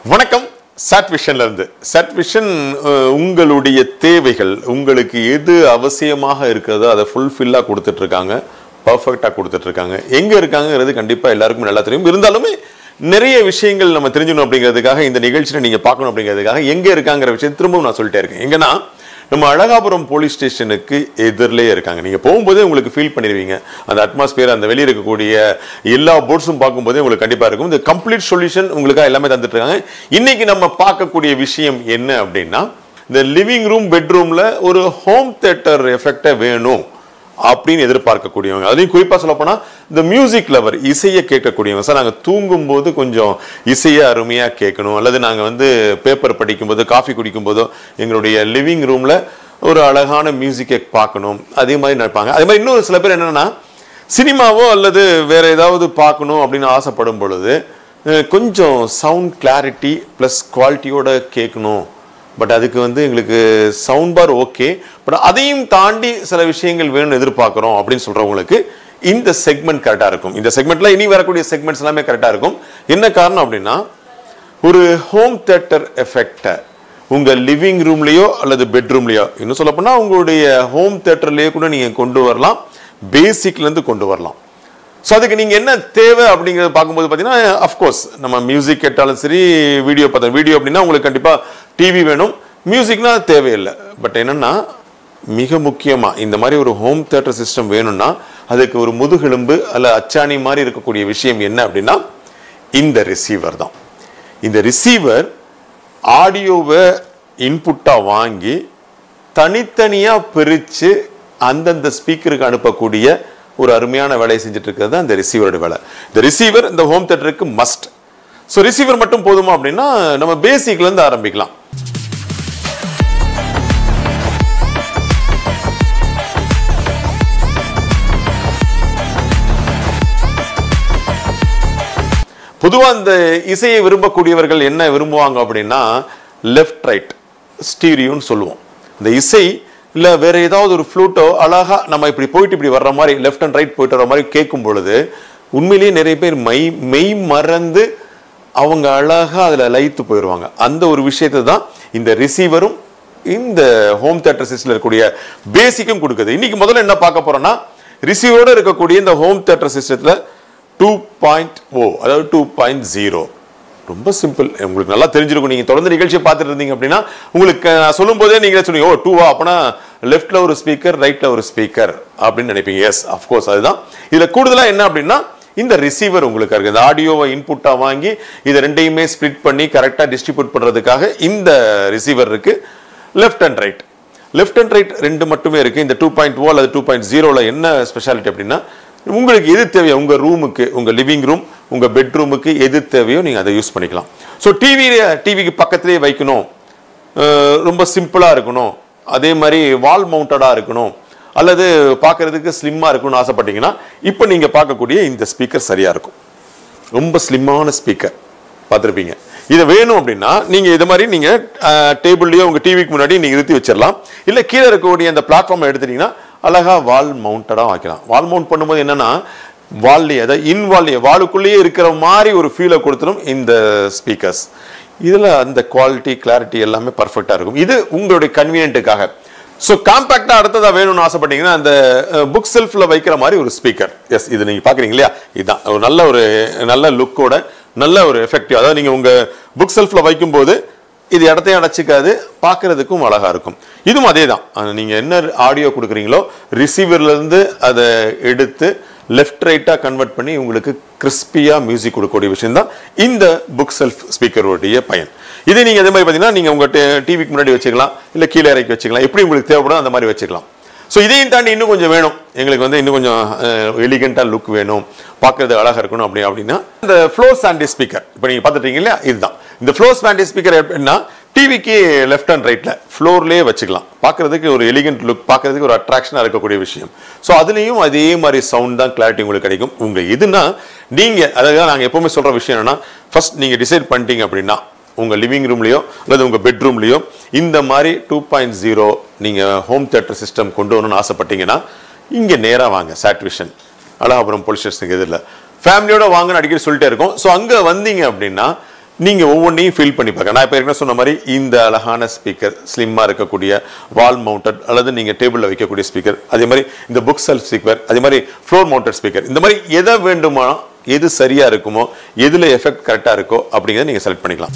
வணக்கம் சாட் விஷன்ல இருந்து chat vision அஹ், உங்களுடைய தேவைகள் உங்களுக்கு எது அவசியமாக இருக்கிறதோ அதை ஃபுல்ஃபில்லாக கொடுத்துட்டு இருக்காங்க பர்ஃபெக்டாக கொடுத்துட்டு இருக்காங்க எங்க இருக்காங்கிறது கண்டிப்பா எல்லாருக்கும் நல்லா தெரியும் இருந்தாலுமே நிறைய விஷயங்கள் நம்ம தெரிஞ்சுக்கணும் அப்படிங்கிறதுக்காக இந்த நிகழ்ச்சியை நீங்க பார்க்கணும் அப்படிங்கிறதுக்காக எங்க இருக்காங்கிற விஷயம் திரும்பவும் நான் சொல்லிட்டே இருக்கேன் எங்கன்னா நம்ம அழகாபுரம் போலீஸ் ஸ்டேஷனுக்கு எதிரிலேயே இருக்காங்க நீங்க போகும்போதே உங்களுக்கு ஃபீல் பண்ணிடுவீங்க அந்த அட்மாஸ்பியர் அந்த வெளியே இருக்கக்கூடிய எல்லா போர்ட்ஸும் பார்க்கும்போதே உங்களுக்கு கண்டிப்பா இருக்கும் இந்த கம்ப்ளீட் சொல்யூஷன் உங்களுக்காக எல்லாமே தந்துட்டு இருக்காங்க இன்னைக்கு நம்ம பார்க்கக்கூடிய விஷயம் என்ன அப்படின்னா இந்த லிவிங் ரூம் பெட்ரூம்ல ஒரு ஹோம் தேட்டர் எஃபெக்டை வேணும் அப்படின்னு எதிர்பார்க்கக்கூடியவங்க அதையும் குறிப்பா சொல்ல போனா இந்த மியூசிக் லவர் இசையை கேட்கக்கூடியவங்க சார் நாங்க தூங்கும்போது கொஞ்சம் இசையை அருமையா கேட்கணும் அல்லது நாங்க வந்து பேப்பர் படிக்கும்போது காஃபி குடிக்கும்போதோ எங்களுடைய லிவிங் ரூம்ல ஒரு அழகான மியூசிக்கை பார்க்கணும் அதே மாதிரி நினைப்பாங்க அதே மாதிரி இன்னொரு சில பேர் என்னன்னா சினிமாவோ அல்லது வேற ஏதாவது பார்க்கணும் அப்படின்னு ஆசைப்படும் பொழுது அஹ், கொஞ்சம் சவுண்ட் கிளாரிட்டி ப்ளஸ் குவாலிட்டியோட கேட்கணும் பட் அதுக்கு வந்து எங்களுக்கு சவுண்ட் பார் ஓகே பட் அதையும் தாண்டி சில விஷயங்கள் வேணும்னு எதிர்பார்க்குறோம் அப்படின்னு சொல்றவங்களுக்கு இந்த செக்மெண்ட் கரெக்டாக இருக்கும் இந்த செக்மெண்ட்ல இனி வரக்கூடிய செக்மெண்ட்ஸ் எல்லாமே கரெக்டாக இருக்கும் என்ன காரணம் அப்படின்னா ஒரு ஹோம் தேட்டர் எஃபெக்டை உங்க லிவிங் ரூம்லயோ அல்லது பெட்ரூம்லயோ இன்னும் சொல்ல போனா உங்களுடைய ஹோம் தேட்டர்லயே கூட நீங்க கொண்டு வரலாம் பேசிக்ல இருந்து கொண்டு வரலாம் ஸோ அதுக்கு நீங்க என்ன தேவை அப்படிங்கறத பார்க்கும்போது பார்த்தீங்கன்னா அஃப்கோர்ஸ் நம்ம மியூசிக் கேட்டாலும் சரி வீடியோ பார்த்தா வீடியோ அப்படின்னா உங்களுக்கு கண்டிப்பா டிவி வேணும் மியூசிக்னா அது தேவையில்லை பட் என்னன்னா மிக முக்கியமா இந்த மாதிரி ஒரு ஹோம் தேட்டர் சிஸ்டம் வேணும்னா அதுக்கு ஒரு முதுகெலும்பு அல்ல அச்சாணி மாதிரி இருக்கக்கூடிய விஷயம் என்ன அப்படின்னா இந்த ரிசீவர் தான் இந்த ரிசீவர் ஆடியோவை இன்புட்டாக வாங்கி தனித்தனியாக பிரித்து அந்தந்த ஸ்பீக்கருக்கு அனுப்பக்கூடிய ஒரு அருமையான வேலையை செஞ்சுட்டு இருக்கிறது தான் இந்த ரிசீவரோட வேலை இந்த ரிசீவர் இந்த ஹோம் தேட்டருக்கு மஸ்ட் ஸோ ரிசீவர் மட்டும் போதுமா அப்படின்னா நம்ம பேசிக்ல இருந்து ஆரம்பிக்கலாம் பொதுவாக இந்த இசையை விரும்பக்கூடியவர்கள் என்ன விரும்புவாங்க அப்படின்னா லெஃப்ட் ரைட் ஸ்டீரியோன்னு சொல்லுவோம் இந்த இசை இல்லை வேற ஏதாவது ஒரு ஃப்ளூட்டோ அழகா நம்ம இப்படி போயிட்டு இப்படி வர்ற மாதிரி லெஃப்ட் அண்ட் ரைட் போயிட்டு வர மாதிரி கேட்கும் பொழுது உண்மையிலேயே நிறைய பேர் மெய் மெய் மறந்து அவங்க அழகா அதுல லயித்து போயிடுவாங்க அந்த ஒரு விஷயத்தை தான் இந்த ரிசீவரும் இந்த ஹோம் தேட்டர் சிஸ்டில் இருக்கக்கூடிய பேசிக்கும் கொடுக்குது இன்னைக்கு முதல்ல என்ன பார்க்க போறோம்னா ரிசீவரோட இருக்கக்கூடிய இந்த ஹோம் தேட்டர் சிஸ்டத்துல டூ பாயிண்ட் ஓ அதாவது டூ பாயிண்ட் ஜீரோ ரொம்ப சிம்பிள் உங்களுக்கு நல்லா தெரிஞ்சிருக்கும் நீங்க தொடர்ந்து நிகழ்ச்சியை பார்த்துட்டு இருந்தீங்க அப்படின்னா உங்களுக்கு நான் சொல்லும் போதே நீங்களே சொன்னீங்க ஓ டூவா அப்பனா லெஃப்ட்ல ஒரு ஸ்பீக்கர் ரைட்ல ஒரு ஸ்பீக்கர் அப்படின்னு நினைப்பீங்க எஸ் அஃப்கோர்ஸ் அதுதான் இதுல கூடுதலா என்ன அப்படின்னா இந்த ரிசீவர் உங்களுக்கு இருக்கு இந்த ஆடியோவை இன்புட்டா வாங்கி இதை ரெண்டையுமே ஸ்ப்ளிட் பண்ணி கரெக்டா டிஸ்ட்ரிபியூட் பண்றதுக்காக இந்த ரிசீவர் இருக்கு left and right left and right ரெண்டு மட்டுமே இருக்கு இந்த டூ பாயிண்ட் ஓ அல்லது டூ பாயிண்ட் ஜீரோல என்ன ஸ்பெஷாலிட்டி அப்படின்னா உங்களுக்கு எது தேவையோ உங்க ரூமுக்கு உங்க லிவிங் ரூம் உங்க பெட்ரூமுக்கு எது தேவையோ நீங்க அதை யூஸ் பண்ணிக்கலாம் ஸோ டிவி டிவிக்கு பக்கத்திலேயே வைக்கணும் அஹ் ரொம்ப சிம்பிளா இருக்கணும் அதே மாதிரி வால் மவுண்டடா இருக்கணும் அல்லது பார்க்கிறதுக்கு ஸ்லிம்மா இருக்கணும்னு ஆசைப்பட்டீங்கன்னா இப்போ நீங்க பார்க்கக்கூடிய இந்த ஸ்பீக்கர் சரியா இருக்கும் ரொம்ப ஸ்லிம்மான ஸ்பீக்கர் பார்த்துருப்பீங்க இதை வேணும் அப்படின்னா நீங்க இது மாதிரி நீங்க டேபிள்லயோ உங்க டிவிக்கு முன்னாடி நீங்க நிறுத்தி வச்சிடலாம் இல்ல கீழே இருக்கக்கூடிய அந்த பிளாட்ஃபார்ம் எடுத்துட்டீங்கன்னா அழகா வால் மவுண்டடா வைக்கலாம் வால் மவுண்ட் பண்ணும்போது என்னன்னா வால்லையே அதாவது இன் வால்லையே வாலுக்குள்ளேயே இருக்கிற மாதிரி ஒரு ஃபீலை கொடுத்துரும் இந்த ஸ்பீக்கர்ஸ் இதுல அந்த குவாலிட்டி கிளாரிட்டி எல்லாமே பர்ஃபெக்டா இருக்கும் இது உங்களுடைய கன்வீனியன்ட்டுக்காக ஸோ காம்பாக்டா அடுத்ததா வேணும்னு ஆசைப்பட்டீங்கன்னா அந்த புக் செல்ஃப்ல வைக்கிற மாதிரி ஒரு ஸ்பீக்கர் எஸ் இது நீங்க பாக்குறீங்க இல்லையா இதுதான் ஒரு நல்ல ஒரு நல்ல லுக்கோட நல்ல ஒரு எஃபெக்டிவ் அதாவது நீங்க உங்க புக் செல்ஃப்ல வைக்கும்போது இது இடத்தையும் அடைச்சிக்காது பார்க்கறதுக்கும் அழகா இருக்கும் இதுவும் அதே தான் நீங்க என்ன ஆடியோ கொடுக்குறீங்களோ ரிசீவர்ல இருந்து அதை எடுத்து லெஃப்ட் ரைட்டா கன்வெர்ட் பண்ணி உங்களுக்கு கிறிஸ்பியா மியூசிக் கொடுக்கக்கூடிய விஷயம் தான் இந்த புக் செல்ஃப் ஸ்பீக்கருடைய பயன் இதே நீங்க அதே மாதிரி பார்த்தீங்கன்னா நீங்க உங்க டிவிக்கு முன்னாடி வச்சுக்கலாம் இல்ல கீழே இறக்கி வச்சுக்கலாம் எப்படி உங்களுக்கு தேவைப்படும் அந்த மாதிரி வச்சுக்கலாம் ஸோ இதையும் தாண்டி இன்னும் கொஞ்சம் வேணும் எங்களுக்கு வந்து இன்னும் கொஞ்சம் எலிகண்டா லுக் வேணும் பார்க்கறது அழகா இருக்கணும் அப்படி அப்படின்னா இந்த ஃப்ளோ சாண்டி ஸ்பீக்கர் இப்போ நீங்க பார்த்துட்டீங்க இல்லையா இதுதான் இந்த ஃப்ளோ சாண்டி ஸ்பீக்கர் எப்படின்னா டிவிக்கு லெஃப்ட் அண்ட் ரைட்ல ஃப்ளோர்லேயே வச்சுக்கலாம் பார்க்கறதுக்கு ஒரு எலிகண்ட் லுக் பார்க்கறதுக்கு ஒரு அட்ராக்ஷனாக இருக்கக்கூடிய விஷயம் ஸோ அதுலேயும் அதே மாதிரி சவுண்ட் தான் கிளாரிட்டி உங்களுக்கு கிடைக்கும் உங்க இதுனா நீங்க அதாவது நாங்கள் எப்பவுமே சொல்ற விஷயம் என்னன்னா ஃபர்ஸ்ட் நீங்க டிசைட் பண்ணிட்டீங்க அப்படின்னா உங்க லிவிங் ரூம்லயோ அல்லது உங்க பெட்ரூம்லயோ இந்த மாதிரி டூ பாயிண்ட் ஜீரோ நீங்க ஹோம் தியேட்டர் சிஸ்டம் கொண்டு வரணும்னு ஆசைப்பட்டீங்கன்னா இங்க நேரா வாங்க சாட்விஷன் அழகாபுரம் போலீஸ் ஸ்டேஷனுக்கு எதிரில் ஃபேமிலியோட வாங்கன்னு அடிக்கடி சொல்லிட்டே இருக்கோம் ஸோ அங்க வந்தீங்க அப்படின்னா நீங்க ஒவ்வொன்றையும் ஃபீல் பண்ணி பார்க்க நான் இப்போ ஏற்கனவே சொன்ன மாதிரி இந்த அழகான ஸ்பீக்கர் ஸ்லிம்மா இருக்கக்கூடிய வால் மவுண்டட் அல்லது நீங்க டேபிள்ல வைக்கக்கூடிய ஸ்பீக்கர் அதே மாதிரி இந்த புக் செல்ஃப் ஸ்பீக்கர் அதே மாதிரி ஃப்ளோர் மவுண்டட் ஸ்பீக்கர் இந்த மாதிரி எதை வேண்டுமானோ எது சரியா இருக்குமோ எதுல எஃபெக்ட் கரெக்டா இருக்கோ அப்படிங்கிறத நீங்க செலக்ட் பண்ணிக்கலாம்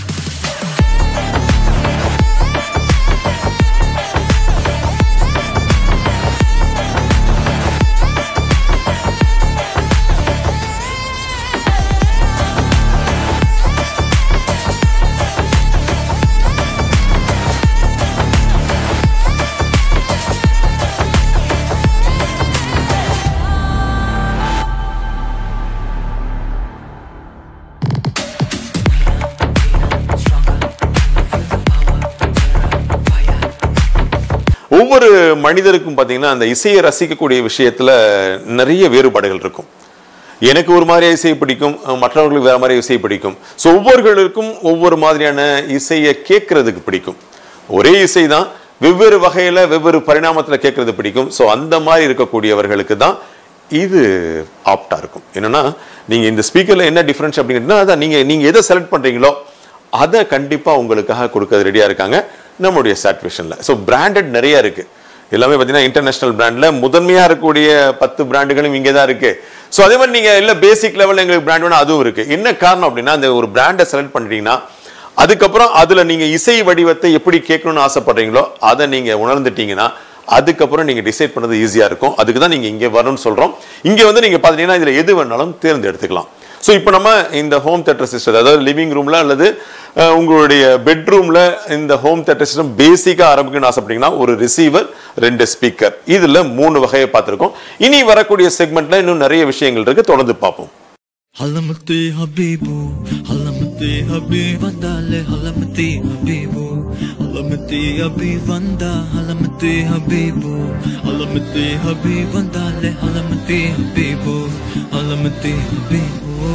ஒவ்வொரு மனிதருக்கும் பார்த்தீங்கன்னா அந்த இசையை ரசிக்கக்கூடிய விஷயத்துல நிறைய வேறுபாடுகள் இருக்கும் எனக்கு ஒரு மாதிரி இசை பிடிக்கும் அஹ் மற்றவர்களுக்கு வேற மாதிரி இசை பிடிக்கும் ஸோ ஒவ்வொருவர்களுக்கும் ஒவ்வொரு மாதிரியான இசையை கேட்கறதுக்கு பிடிக்கும் ஒரே இசை தான் வெவ்வேறு வகையில வெவ்வேறு பரிணாமத்துல கேட்கறது பிடிக்கும் ஸோ அந்த மாதிரி இருக்கக்கூடியவர்களுக்கு தான் இது ஆப்டா இருக்கும் என்னன்னா நீங்க இந்த ஸ்பீக்கர்ல என்ன டிஃபரன்ஸ் அப்படிங்கன்னா அதான் நீங்க நீங்க எதை செலக்ட் பண்றீங்களோ அதை கண்டிப்பா உங்களுக்காக கொடுக்க ரெடியா இருக்காங்க நம்மளுடைய சாட்விஷன்ல ஸோ பிராண்டட் நிறைய இருக்கு எல்லாமே பார்த்தீங்கன்னா இன்டர்நேஷனல் பிராண்ட்ல முதன்மையா இருக்கக்கூடிய பத்து பிராண்டுகளும் இங்கே தான் இருக்கு ஸோ அதே மாதிரி நீங்க இல்ல பேசிக் லெவலில் எங்களுக்கு பிராண்ட் வேணும் அதுவும் இருக்கு என்ன காரணம் அப்படின்னா அந்த ஒரு பிராண்டை செலக்ட் பண்ணிட்டீங்கன்னா அதுக்கப்புறம் அதுல நீங்க இசை வடிவத்தை எப்படி கேட்கணும்னு ஆசைப்படுறீங்களோ அதை நீங்க உணர்ந்துட்டீங்கன்னா அதுக்கப்புறம் நீங்க டிசைட் பண்ணது ஈஸியா இருக்கும் அதுக்கு தான் நீங்க இங்க வரணும்னு சொல்றோம் இங்க வந்து நீங்க பாத்தீங்கன்னா இதுல எது வேணாலும் தேர்ந்தெடுத்துக்கலாம் ஸோ இப்போ நம்ம இந்த ஹோம் தேட்டர் சிஸ்டம் அதாவது லிவிங் ரூம்ல அல்லது அஹ், உங்களுடைய பெட்ரூம்ல இந்த ஹோம் தேட்டர் சிஸ்டம் பேசிக்கா ஆரம்பிக்கணும்னு ஆசைப்பட்டீங்கன்னா ஒரு ரிசீவர் ரெண்டு ஸ்பீக்கர் இதுல மூணு வகையை பார்த்திருக்கோம் இனி வரக்கூடிய செக்மெண்ட்ல இன்னும் நிறைய விஷயங்கள் இருக்கு தொடர்ந்து பார்ப்போம் Halamati Habibu, Halamati Habib Vandale, Halamati Habibu, Halamati Habib Vanda, Halamati Habibu, Halamati Habib Vandale, Halamati Habibu, Halamati Habibu.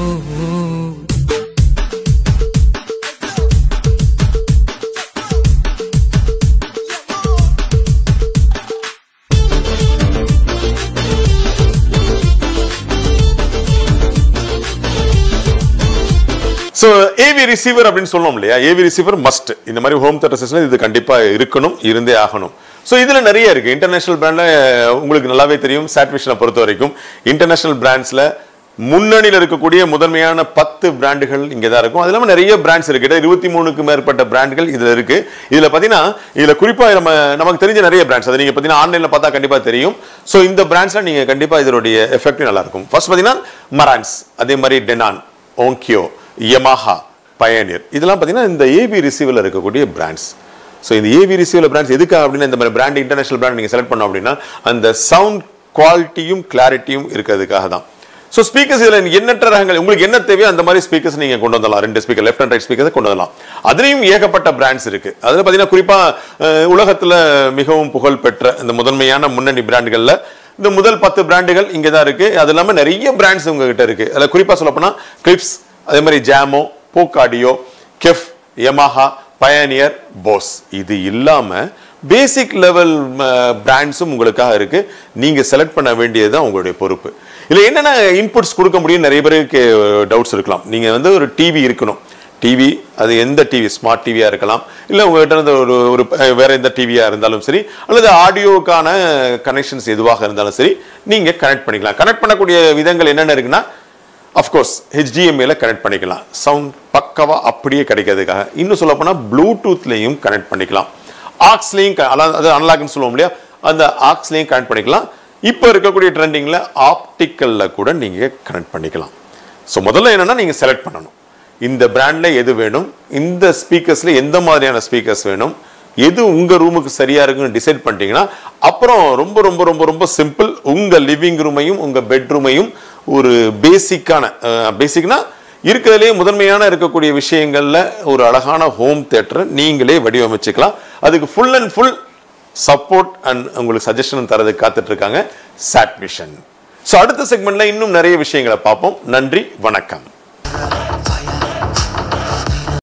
So AV receiver அப்படின்னு சொல்லுவோம் இல்லையா ஏவி ரிசீவர் மஸ்ட் இந்த மாதிரி ஹோம் தேட்டர் சிஸ்டம் இது கண்டிப்பா இருக்கணும் இருந்தே ஆகணும் ஸோ இதுல நிறைய இருக்கு இன்டர்நேஷனல் பிராண்ட்ல உங்களுக்கு நல்லாவே தெரியும் சாட்விஷனை பொறுத்த வரைக்கும் இன்டர்நேஷனல் பிராண்ட்ஸ்ல முன்னணியில் இருக்கக்கூடிய முதன்மையான பத்து பிராண்டுகள் இங்கே தான் இருக்கும் அது இல்லாமல் நிறைய பிராண்ட்ஸ் இருக்கு கிட்ட இருபத்தி மூணுக்கு மேற்பட்ட பிராண்டுகள் இதுல இருக்கு இதுல பார்த்தீங்கன்னா இதுல குறிப்பா நம்ம நமக்கு தெரிஞ்ச நிறைய பிராண்ட்ஸ் அது நீங்க பார்த்தீங்கன்னா ஆன்லைன்ல பார்த்தா கண்டிப்பா தெரியும் ஸோ இந்த பிராண்ட்ஸ்ல நீங்க கண்டிப்பா இதனுடைய எஃபெக்ட் நல்லா இருக்கும் ஃபர்ஸ்ட் பார்த்தீங்கன்னா மரான்ஸ் அதே மாதிரி டெனான் ஓங்கியோ யமாஹா பயனியர் இதெல்லாம் பார்த்தீங்கன்னா இந்த ஏபி ரிசீவில் இருக்கக்கூடிய பிராண்ட்ஸ் ஸோ இந்த ஏபி ரிசீவில் பிராண்ட்ஸ் எதுக்காக அப்படின்னா இந்த மாதிரி பிராண்ட் இன்டர்நேஷனல் பிராண்ட் நீங்கள் செலக்ட் பண்ணோம் அப்படின்னா அந்த சவுண்ட் குவாலிட்டியும் கிளாரிட்டியும் இருக்கிறதுக்காக தான் ஸோ ஸ்பீக்கர்ஸ் இதில் எண்ணற்ற ரகங்கள் உங்களுக்கு என்ன தேவையோ அந்த மாதிரி ஸ்பீக்கர்ஸ் நீங்கள் கொண்டு வந்துடலாம் ரெண்டு speaker left and right speakers கொண்டு வரலாம் அதுலேயும் ஏகப்பட்ட பிராண்ட்ஸ் இருக்கு அதில் பார்த்தீங்கன்னா குறிப்பாக உலகத்தில் மிகவும் புகழ் பெற்ற இந்த முதன்மையான முன்னணி பிராண்டுகளில் இந்த முதல் பத்து பிராண்டுகள் இங்கே தான் இருக்கு அது இல்லாமல் நிறைய பிராண்ட்ஸ் உங்ககிட்ட இருக்கு அதில் குறிப்பாக சொல்லப்போனால் கிளிப்ஸ் அதே மாதிரி ஜாமோ போக்காடியோ கெஃப் யமஹா பயனியர் போஸ் இது இல்லாம பேசிக் லெவல் பிராண்ட்ஸும் உங்களுக்காக இருக்கு நீங்க செலக்ட் பண்ண வேண்டியது தான் உங்களுடைய பொறுப்பு இதுல என்னென்ன இன்புட்ஸ் கொடுக்க முடியும் நிறைய பேருக்கு டவுட்ஸ் இருக்கலாம் நீங்க வந்து ஒரு டிவி இருக்கணும் டிவி அது எந்த டிவி ஸ்மார்ட் டிவியா இருக்கலாம் இல்ல உங்ககிட்ட இருந்து ஒரு ஒரு அஹ், வேற எந்த டிவியா இருந்தாலும் சரி அல்லது ஆடியோக்கான கனெக்ஷன்ஸ் எதுவாக இருந்தாலும் சரி நீங்க கனெக்ட் பண்ணிக்கலாம் கனெக்ட் பண்ணக்கூடிய விதங்கள் என்னென்ன இருக்குன்னா அஃப்கோர்ஸ் ஹெச்டிஎம்ஏல கனெக்ட் பண்ணிக்கலாம் சவுண்ட் பக்கவா அப்படியே கிடைக்கிறதுக்காக இன்னும் சொல்ல போனால் ப்ளூடூத்லையும் கனெக்ட் பண்ணிக்கலாம் ஆக்ஸ்லையும் அது அனலாக்னு சொல்லுவோம் இல்லையா அந்த ஆக்ஸ்லையும் கனெக்ட் பண்ணிக்கலாம் இப்போ இருக்கக்கூடிய ட்ரெண்டிங்கில் ஆப்டிக்கலில் கூட நீங்கள் கனெக்ட் பண்ணிக்கலாம் ஸோ முதல்ல என்னன்னா நீங்கள் செலக்ட் பண்ணணும் இந்த பிராண்ட்ல எது வேணும் இந்த ஸ்பீக்கர்ஸ்ல எந்த மாதிரியான ஸ்பீக்கர்ஸ் வேணும் எது உங்க ரூமுக்கு சரியா இருக்குன்னு டிசைட் பண்ணிட்டீங்கன்னா அப்புறம் ரொம்ப ரொம்ப ரொம்ப ரொம்ப சிம்பிள் உங்க லிவிங் ரூமையும் உங்க பெட்ரூமையும் ஒரு பேசிக்கான பேசிக்னா இருக்கிறதுலே முதன்மையான இருக்கக்கூடிய விஷயங்கள்ல ஒரு அழகான ஹோம் தேட்டரை நீங்களே வடிவமைச்சுக்கலாம் அதுக்கு full and full support and உங்களுக்கு சஜஷன் தரதுக்கு காத்துட்டு இருக்காங்க சாட் விஷன் ஸோ அடுத்த செக்மெண்ட்ல இன்னும் நிறைய விஷயங்களை பார்ப்போம் நன்றி வணக்கம்